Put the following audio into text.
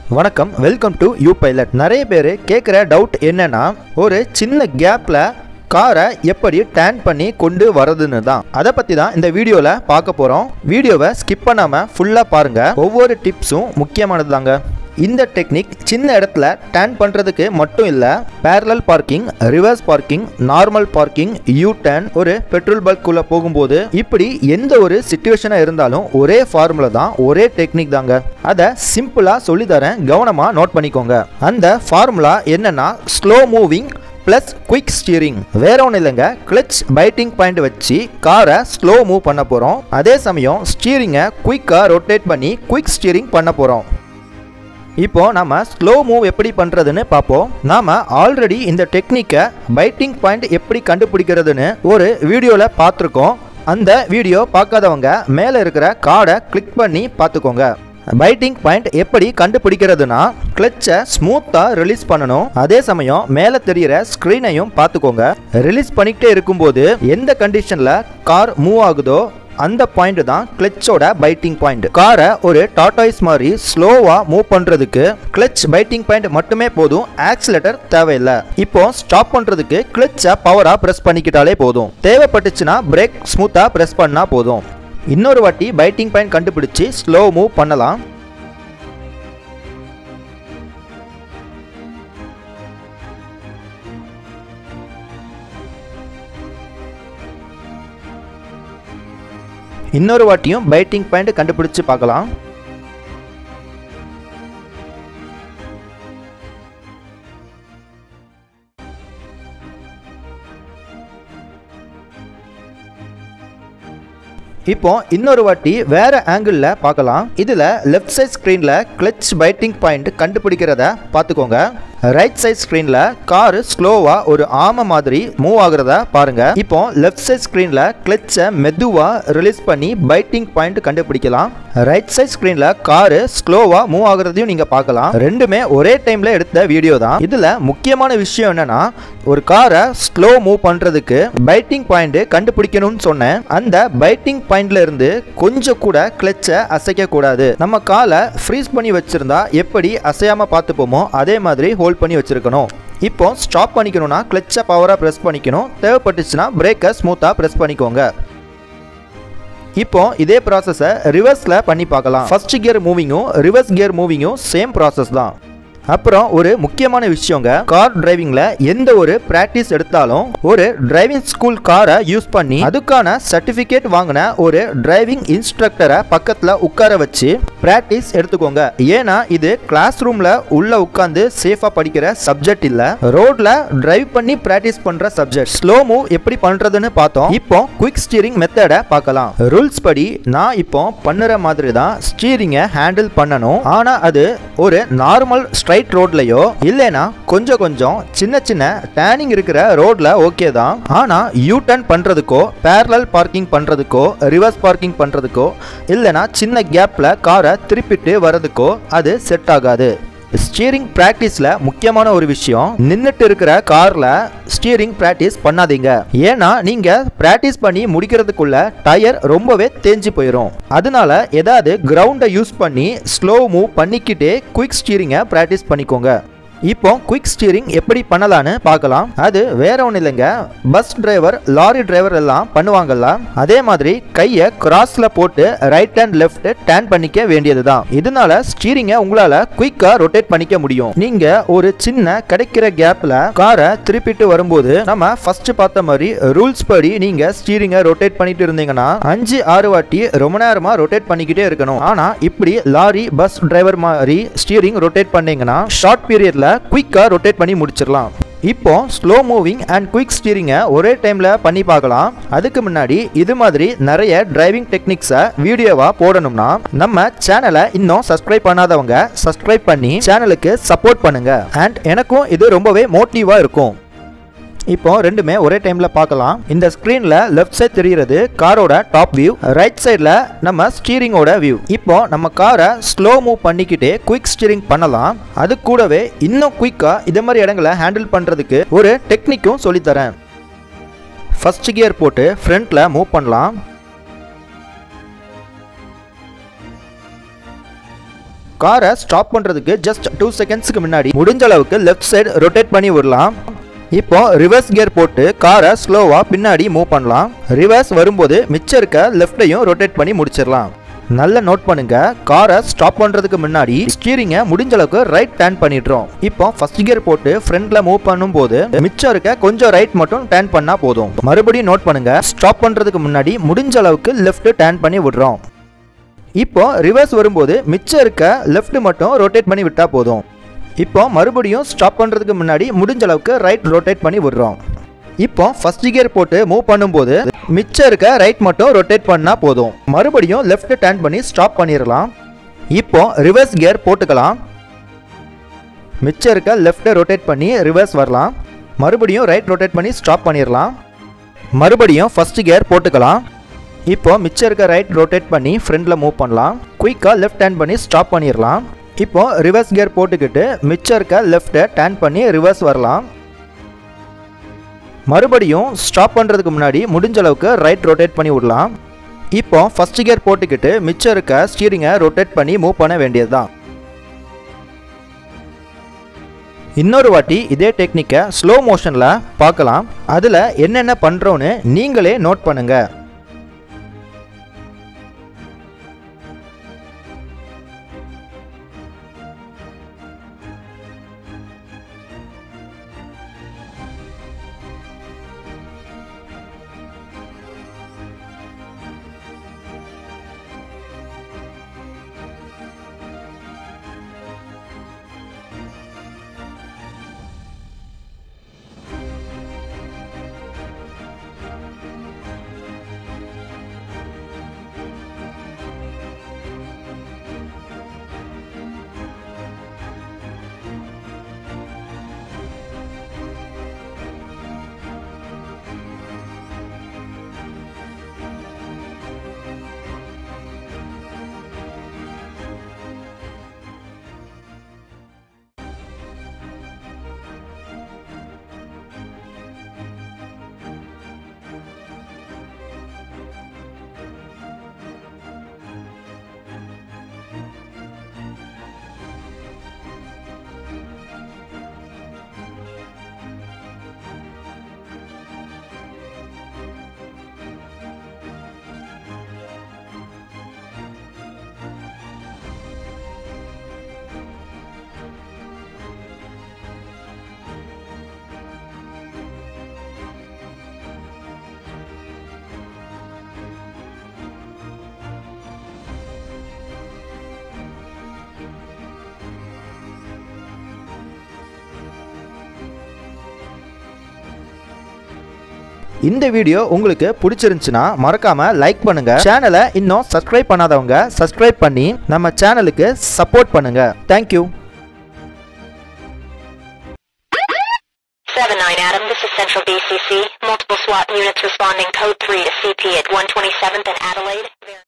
வணக்கம் welcome to you pilot நிறைய பேர் கேட்குற டவுட் என்னன்னா ஒரு சின்ன கேப்பில் காரை எப்படி டேன் பண்ணி கொண்டு வரதுன்னு தான் அதை பற்றி தான் இந்த வீடியோவில் பார்க்க போகிறோம் வீடியோவை ஸ்கிப் பண்ணாமல் ஃபுல்லாக பாருங்கள் ஒவ்வொரு டிப்ஸும் முக்கியமானது தாங்க இந்த டெக்னிக் சின்ன இடத்துல டேன் பண்ணுறதுக்கு மட்டும் இல்லை parallel parking reverse parking normal parking U turn ஒரு பெட்ரோல் பல்க்குள்ளே போகும்போது இப்படி எந்த ஒரு சுச்சுவேஷனாக இருந்தாலும் ஒரே ஃபார்முலா தான் ஒரே டெக்னிக் தாங்க அதை சிம்பிளாக சொல்லித்தரேன் கவனமாக நோட் பண்ணிக்கோங்க அந்த ஃபார்முலா என்னன்னா slow moving plus quick steering வேற ஒன்றும் இல்லைங்க கிளச் பைட்டிங் பாயிண்ட் வச்சு காரை ஸ்லோ மூவ் பண்ண போகிறோம் அதே சமயம் ஸ்டீரிங்கை குயிக்காக ரொட்டேட் பண்ணி குயிக் ஸ்டியரிங் பண்ண போகிறோம் இப்போ நம்ம ஸ்லோ மூவ் எப்படி பண்ணுறதுன்னு பார்ப்போம் நாம் ஆல்ரெடி இந்த டெக்னிக்கை பைட்டிங் பாயிண்ட் எப்படி கண்டுபிடிக்கிறதுன்னு ஒரு வீடியோவில் பார்த்துருக்கோம் அந்த வீடியோ பார்க்காதவங்க மேலே இருக்கிற கார்டை கிளிக் பண்ணி பார்த்துக்கோங்க பைட்டிங் பாயிண்ட் எப்படி கண்டுபிடிக்கிறதுனா கிளச்சை ஸ்மூத்தாக ரிலீஸ் பண்ணணும் அதே சமயம் மேலே தெரிகிற ஸ்க்ரீனையும் பார்த்துக்கோங்க ரிலீஸ் பண்ணிக்கிட்டே இருக்கும்போது எந்த கண்டிஷனில் கார் மூவ் ஆகுதோ அந்த பாயிண்ட் தான் கிளச்சோட பைட்டிங் பாயிண்ட் காரை ஒரு டாட்டாய்ஸ் மாதிரி ஸ்லோவா மூவ் பண்றதுக்கு கிளச் பைட்டிங் பாயிண்ட் மட்டுமே போதும் ஆக்சிலேட்டர் தேவையில்லை இப்போ ஸ்டாப் பண்றதுக்கு கிளச்சை பவரா பிரஸ் பண்ணிக்கிட்டாலே போதும் தேவைப்பட்டுச்சுன்னா பிரேக் ஸ்மூத்தா பிரஸ் பண்ணா போதும் இன்னொரு வாட்டி பைட்டிங் பாயிண்ட் கண்டுபிடிச்சு ஸ்லோ மூவ் பண்ணலாம் இன்னொரு வாட்டியும் பைட்டிங் பாயிண்ட் கண்டுபிடிச்சு பார்க்கலாம் இப்போ இன்னொரு வாட்டி வேற ஆங்கிளில் பார்க்கலாம் இதில் லெஃப்ட் சைட் ஸ்க்ரீனில் கிளச் பைட்டிங் பாயிண்ட் கண்டுபிடிக்கிறத பார்த்துக்கோங்க ரைட் சைட் ஸ்க்ரீனில் கார் ஸ்லோவாக ஒரு ஆமை மாதிரி மூவ் ஆகுறத பாருங்க இப்போ லெஃப்ட் சைட் ஸ்க்ரீனில் கிளச்சை மெதுவாக ரிலீஸ் பண்ணி பைட்டிங் பாயிண்ட் கண்டுபிடிக்கலாம் ரைட் சைட் ஸ்க்ரீனில் கார் ஸ்லோவாக மூவ் ஆகுறதையும் நீங்கள் பார்க்கலாம் ரெண்டுமே ஒரே டைமில் எடுத்த வீடியோ தான் இதில் முக்கியமான விஷயம் என்னன்னா ஒரு காரை ஸ்லோ மூவ் பண்ணுறதுக்கு பைட்டிங் பாயிண்ட் கண்டுபிடிக்கணும்னு சொன்னேன் அந்த பைட்டிங் பாயிண்ட்ல இருந்து கொஞ்சம் கூட கிளச்சை அசைக்க கூடாது நம்ம காலை ஃப்ரீஸ் பண்ணி வச்சிருந்தா எப்படி அசையாம பார்த்துப்போமோ அதே மாதிரி ஹோல்ட் பண்ணி வச்சிருக்கணும் இப்போ ஸ்டாப் பண்ணிக்கணும்னா கிளச்சை பவராக ப்ரெஸ் பண்ணிக்கணும் தேவைப்பட்டுச்சுன்னா பிரேக்கை ஸ்மூத்தாக ப்ரெஸ் பண்ணிக்கோங்க இப்போ இதே ப்ராசஸை ரிவர்ஸில் பண்ணி பார்க்கலாம் ஃபர்ஸ்ட் கியர் மூவிங்கும் ரிவர்ஸ் கியர் மூவிங்கும் சேம் ப்ராசஸ் தான் அப்புறம் ஒரு முக்கியமான விஷயங்க கார் டிரைவிங்ல எந்த ஒரு பிராக்டிஸ் எடுத்தாலும் ஒரு டிரைவிங் ஸ்கூல் காரை யூஸ் பண்ணி அதுக்கான சர்டிபிகேட் வாங்கின ஒரு டிரைவிங் இன்ஸ்ட்ரக்டரை பக்கத்துல உட்கார வச்சு பிராக்டிஸ் எடுத்துக்கோங்க ஏன்னா இது கிளாஸ் ரூம்ல உள்ள உட்காந்து சேஃபா படிக்கிற சப்ஜெக்ட் இல்ல ரோட்ல டிரைவ் பண்ணி பிராக்டிஸ் பண்ற சப்ஜெக்ட் ஸ்லோ மூவ் எப்படி பண்றதுன்னு பார்த்தோம் இப்போ குயிக் ஸ்டீரிங் மெத்தடை பார்க்கலாம் ரூல்ஸ் படி நான் இப்போ பண்ணுற மாதிரி தான் ஸ்டீரிங்கை ஹேண்டில் பண்ணணும் ஆனா அது ஒரு நார்மல் ஸ்ட்ரைட் ரோட்லயோ இல்லைனா கொஞ்சம் கொஞ்சம் சின்ன சின்ன டேனிங் இருக்கிற ரோட்ல ஓகே தான் ஆனா யூ டர்ன் பண்றதுக்கோ பேரலல் பார்க்கிங் பண்றதுக்கோ ரிவர்ஸ் பார்க்கிங் பண்றதுக்கோ இல்லைனா சின்ன கேப்ல காரை திருப்பிட்டு வர்றதுக்கோ அது செட் ஆகாது ஸ்டியரிங் ப்ராக்டிஸில் முக்கியமான ஒரு விஷயம் நின்றுட்டு இருக்கிற காரில் ஸ்டியரிங் ப்ராக்டிஸ் பண்ணாதீங்க ஏன்னா நீங்கள் ப்ராக்டிஸ் பண்ணி முடிக்கிறதுக்குள்ள டயர் ரொம்பவே தேஞ்சு போயிடும் அதனால ஏதாவது கிரவுண்டை யூஸ் பண்ணி ஸ்லோ மூவ் பண்ணிக்கிட்டே குயிக் ஸ்டியரிங்கை ப்ராக்டிஸ் பண்ணிக்கோங்க இப்போ குயிக் ஸ்டீரிங் எப்படி பண்ணலான்னு பார்க்கலாம் அது வேற ஒன்றும் இல்லைங்க பஸ் டிரைவர் லாரி டிரைவர் எல்லாம் பண்ணுவாங்கல்ல அதே மாதிரி கையை கிராஸ்ல போட்டு ரைட் அண்ட் லெஃப்ட் டேன் பண்ணிக்க வேண்டியதுதான் இதனால ஸ்டீரிங்கை உங்களால குயிக்கா ரொட்டேட் பண்ணிக்க முடியும் நீங்க ஒரு சின்ன கிடைக்கிற கேப்ல காரை திருப்பிட்டு வரும்போது நம்ம ஃபர்ஸ்ட் பார்த்த மாதிரி ரூல்ஸ் படி நீங்க ஸ்டீரிங்கை ரொட்டேட் பண்ணிட்டு இருந்தீங்கன்னா அஞ்சு ஆறு வாட்டி ரொம்ப நேரமா ரொட்டேட் பண்ணிக்கிட்டே இருக்கணும் ஆனா இப்படி லாரி பஸ் டிரைவர் மாதிரி ஸ்டீரிங் ரொட்டேட் பண்ணீங்கன்னா ஷார்ட் பீரியட்ல குயிக்காக ரொட்டேட் பண்ணி முடிச்சிடலாம் இப்போ ஸ்லோ மூவிங் அண்ட் குயிக் ஸ்டீரிங்கை ஒரே டைமில் பண்ணி பார்க்கலாம் அதுக்கு முன்னாடி இது மாதிரி நிறைய டிரைவிங் டெக்னிக்ஸை வீடியோவாக போடணும்னா நம்ம சேனலை இன்னும் சப்ஸ்கிரைப் பண்ணாதவங்க சப்ஸ்கிரைப் பண்ணி சேனலுக்கு சப்போர்ட் பண்ணுங்க அண்ட் எனக்கும் இது ரொம்பவே மோட்டிவாக இருக்கும் இப்போ ரெண்டுமே ஒரே டைம்ல பார்க்கலாம் இந்த ஸ்க்ரீன்ல லெஃப்ட் சைட் தெரிகிறது காரோட டாப் வியூ ரைட் சைடில் நம்ம ஸ்டீரிங்கோட வியூ இப்போ நம்ம காரை ஸ்லோ மூவ் பண்ணிக்கிட்டே குயிக் ஸ்டீரிங் பண்ணலாம் அது கூடவே இன்னும் குயிக்காக இதே மாதிரி இடங்களை ஹேண்டில் பண்ணுறதுக்கு ஒரு டெக்னிக்கும் சொல்லித்தரேன் ஃபர்ஸ்ட் கியர் போட்டு ஃப்ரண்ட்ல மூவ் பண்ணலாம் காரை ஸ்டாப் பண்றதுக்கு ஜஸ்ட் டூ செகண்ட்ஸ்க்கு முன்னாடி முடிஞ்ச அளவுக்கு லெஃப்ட் சைடு ரொட்டேட் பண்ணி விடலாம் இப்போ ரிவர்ஸ் கியர் போட்டு காரை ஸ்லோவா பின்னாடி மூவ் பண்ணலாம் ரிவர்ஸ் வரும்போது மிச்சம் இருக்க லெஃப்டையும் ரொட்டேட் பண்ணி முடிச்சிடலாம் நல்ல நோட் பண்ணுங்க காரை ஸ்டாப் பண்றதுக்கு முன்னாடி ஸ்டீரிங்கை முடிஞ்ச அளவுக்கு ரைட் டர்ன் பண்ணிடுறோம் இப்போ ஃபர்ஸ்ட் கியர் போட்டு ஃப்ரண்ட்ல மூவ் பண்ணும்போது மிச்சம் இருக்க கொஞ்சம் ரைட் மட்டும் டர்ன் பண்ணா போதும் மறுபடியும் நோட் பண்ணுங்க ஸ்டாப் பண்றதுக்கு முன்னாடி முடிஞ்ச அளவுக்கு லெஃப்ட் டர்ன் பண்ணி விடுறோம் இப்போ ரிவர்ஸ் வரும்போது மிச்சம் இருக்க லெஃப்ட் மட்டும் ரொட்டேட் பண்ணி விட்டா போதும் இப்போ மறுபடியும் ஸ்டாப் பண்ணுறதுக்கு முன்னாடி முடிஞ்ச அளவுக்கு ரைட் ரொட்டேட் பண்ணி விடுறோம் இப்போ ஃபர்ஸ்ட் கியர் போட்டு மூவ் பண்ணும்போது மிச்சம் இருக்க ரைட் மட்டும் ரொட்டேட் பண்ணால் போதும் மறுபடியும் லெஃப்ட் டர்ன் பண்ணி ஸ்டாப் பண்ணிடலாம் இப்போ ரிவர்ஸ் கியர் போட்டுக்கலாம் மிச்சம் இருக்க லெஃப்ட்டை ரொட்டேட் பண்ணி ரிவர்ஸ் வரலாம் மறுபடியும் ரைட் ரொட்டேட் பண்ணி ஸ்டாப் பண்ணிடலாம் மறுபடியும் ஃபர்ஸ்ட் கியர் போட்டுக்கலாம் இப்போ மிச்சம் இருக்க ரைட் ரொட்டேட் பண்ணி ஃப்ரண்டில் மூவ் பண்ணலாம் குயிக்காக லெஃப்ட் டர்ன் பண்ணி ஸ்டாப் பண்ணிடலாம் இப்போ ரிவர்ஸ் கியர் போட்டுக்கிட்டு மிச்சம் இருக்க லெஃப்ட்டை டர்ன் பண்ணி ரிவர்ஸ் வரலாம் மறுபடியும் ஸ்டாப் பண்ணுறதுக்கு முன்னாடி முடிஞ்ச அளவுக்கு ரைட் ரொட்டேட் பண்ணி விடலாம் இப்போ ஃபர்ஸ்ட் கியர் போட்டுக்கிட்டு மிச்சம் இருக்க ஸ்டீரிங்கை ரொட்டேட் பண்ணி மூவ் பண்ண வேண்டியது தான் இன்னொரு வாட்டி இதே டெக்னிக்கை ஸ்லோ மோஷனில் பார்க்கலாம் அதில் என்னென்ன பண்ணுறோன்னு நீங்களே நோட் பண்ணுங்கள் இந்த வீடியோ உங்களுக்கு பிடிச்சிருந்துச்சுன்னா மறக்காம லைக் பண்ணுங்க சேனலை இன்னும் சப்ஸ்கிரைப் பண்ணாதவங்க சப்ஸ்கிரைப் பண்ணி நம்ம சேனலுக்கு சப்போர்ட் பண்ணுங்க thank you 7-9 Adam, this is Central BCC. Multiple SWAT units responding code 3 to CP at 127th and Adelaide.